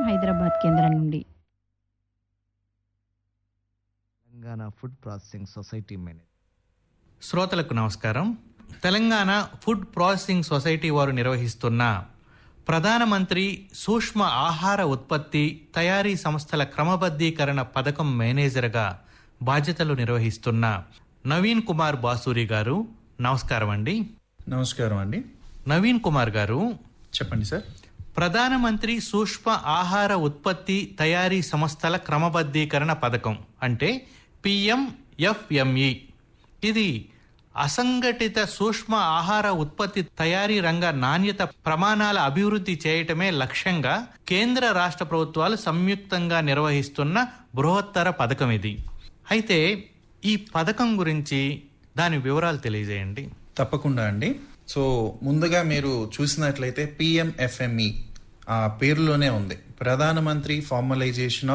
హైదరాబాద్ కేంద్రం నుండి Telangana food processing society manager శ్రోతలకు నమస్కారం తెలంగాణ ఫుడ్ ప్రాసెసింగ్ సొసైటీ వారు నిర్వహిస్తున్న ప్రధానమంత్రి సూక్ష్మ ఆహార ఉత్పత్తి తయారీ సంస్థల క్రమబద్ధీకరణ పథకం మేనేజర్గా బాధ్యతలు నిర్వహిస్తున్న నవీన్ కుమార్ బాసూరి గారు నమస్కారం అండి నమస్కారం అండి నవీన్ కుమార్ గారు చెప్పండి సార్ ప్రధానమంత్రి సూక్ష్మ ఆహార ఉత్పత్తి తయారీ సంస్థల క్రమబద్ధీకరణ పథకం అంటే పిఎంఎఫ్ఎంఈ ఇది అసంఘటిత సూక్ష్మ ఆహార ఉత్పత్తి తయారీ రంగ నాణ్యత ప్రమాణాల అభివృద్ధి చేయటమే లక్ష్యంగా కేంద్ర రాష్ట్ర ప్రభుత్వాలు సంయుక్తంగా నిర్వహిస్తున్న బృహత్తర పథకం ఇది అయితే ఈ పథకం గురించి దాని వివరాలు తెలియజేయండి తప్పకుండా అండి సో ముందుగా మీరు చూసినట్లయితే పిఎంఎఫ్ఎంఈ ఆ పేరులోనే ఉంది ప్రధానమంత్రి ఫార్మలైజేషన్